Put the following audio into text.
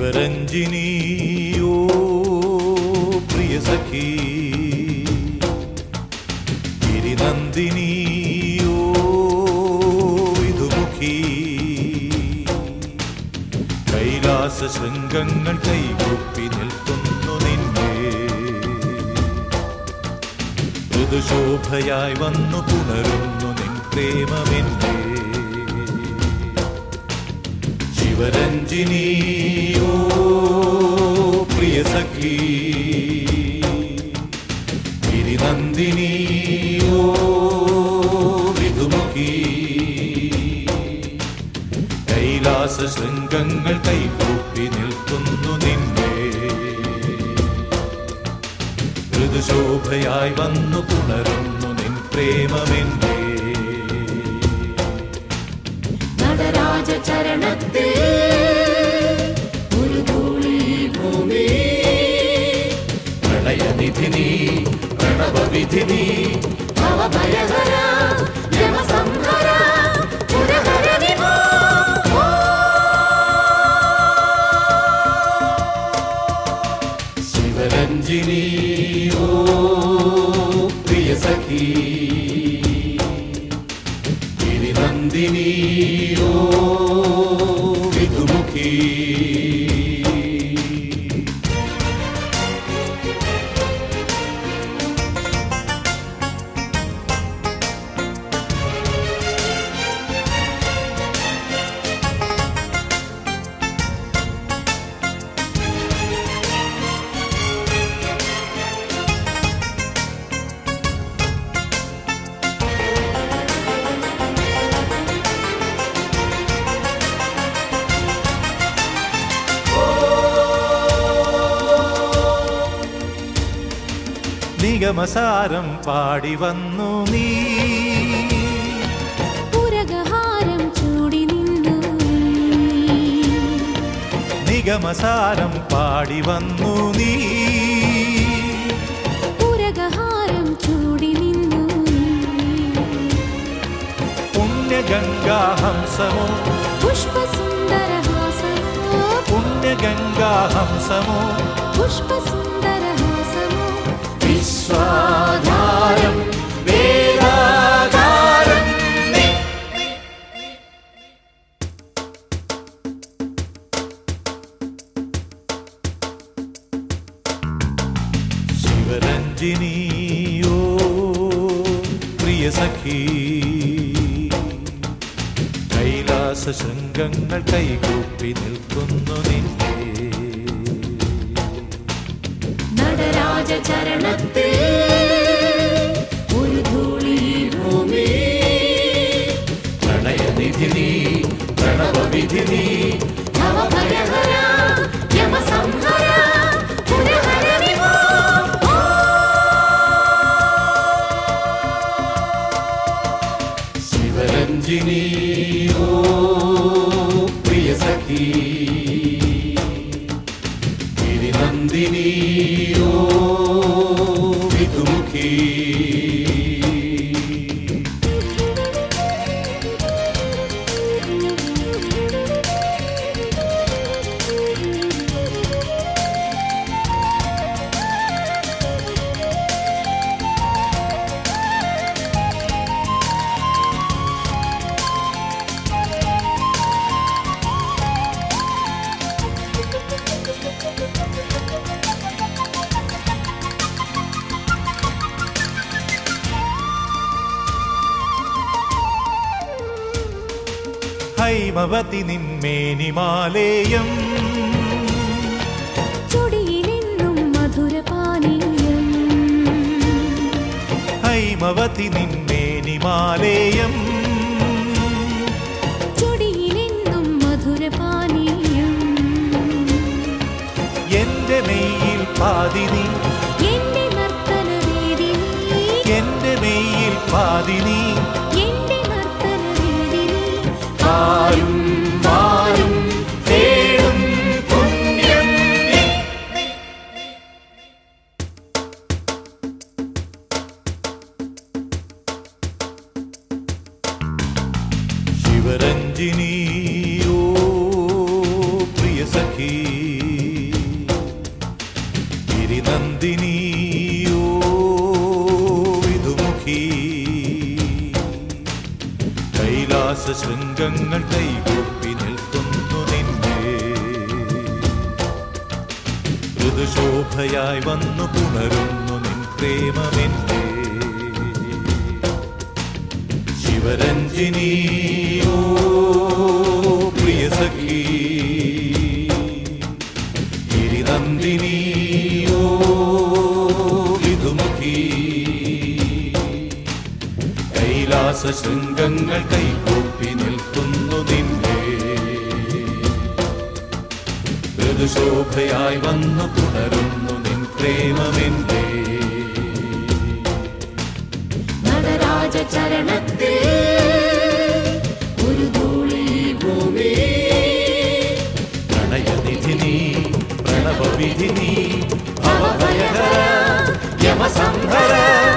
ശിവരഞ്ജിനിയോ പ്രിയ സഖി ഗിരിനന്ദിനിയോ വിധുമുഖി കൈലാസ ശൃംഗങ്ങൾ കൈകൂപ്പി നിൽക്കുന്നു നിന്നെ ഋതുശോഭയായി വന്നു പുണരുന്നു നിൻ പ്രേമമെന്നെ ശിവരഞ്ജിനിയോ പ്രിയ സഖി ഗിരിനന്ദിനിയോ വിധുമുഖി കൈലാസ ശൃംഗങ്ങൾ കൈകൂപ്പി നിൽക്കുന്നു നിന്നെ ഋതുശോഭയായി വന്നു പുണരുന്നു നിൻ പ്രേമമെന്നെ നടരാജ ചരണത്തിൽ ഒരു ധൂളി ഭൂമി പ്രളയനിധിനി പ്രണവവിധിനി ഭവഭയഹര യമസംഹര പുരഹര വിഭോ ശിവരഞ്ജിനിയോ പ്രിയ സഖി ഗിരിനന്ദിനിയോ വിധുമുഖി നിഗമസാരം പാടി വന്നു നീ പുരകഹാരം ചൂടി നിന്നു നിഗമസാരം പാടി വന്നു നീ പുരകഹാരം ചൂടി നിന്നു പുണ്യഗംഗാഹംസമോ പുഷ്പസുന്ദരഹാസമോ പുണ്യഗംഗാഹംസമോ പുഷ്പസുന്ദരഹാസമോ വിശ്വാധാരം വേദാധാരം നീ. ശിവരഞ്ജിനിയോ പ്രിയ സഖി കൈലാസ ശൃംഗങ്ങൾ കൈകൂപ്പി നിൽക്കുന്നു നിന്നെ നടരാജ ചരണത്തിൽ ഒരു ധൂളി ഭൂമി പ്രണയനിധിനി പ്രണവവിധിനി ഭവഭയഹര യമസംഹര പുരഹര വിഭോ ശിവരഞ്ജിനിയോ പ്രിയ സഖി ഗിരിനന്ദിനിയോ വിധുമുഖി ഹൈമവതി നിന്മേനിമാലേയം ചൊടിയിലെന്നും മധുരപാനീയം ഹൈമവതി നിന്മേനിമാലേയം ചൊടിയിലെന്നും മധുരപാനീയം എന്റെ മെയ്യിൽ പാതിനി എന്റെ നർത്തനവേദിനി എന്റെ മെയ്യിൽ പാതിനി എന്റെ നർത്തനവേദിനി ആരും ആരും തേടും പുണ്യം നീ. ശിവരഞ്ജിനിയോ പ്രിയ സഖി നന്ദിനിയോ വിധുമുഖി കൈലാസ ശൃംഗങ്ങൾ കൈകൂപ്പി നിൽക്കുന്നു നിന്നെ ഋതുശോഭയായി വന്നു പുണരുന്നു നിൻ പ്രേമമെന്നെ ശിവരഞ്ജിനിയോ പ്രിയ സഖി ഗിരിനന്ദിനിയോ വിധുമുഖി കൈലാസ ശൃംഗങ്ങൾ കൈകൂപ്പി നിൽക്കുന്നു നിന്നെ ഋതുശോഭയായി വന്നു പുണരുന്നു നിൻ പ്രേമമെന്റെ നടരാജ ചരണത്തിൽ ഒരു ധൂളി ഭൂമി പ്രണയനിധിനി പ്രണവവിധിനി ഭവഭയഹര യമസംഹര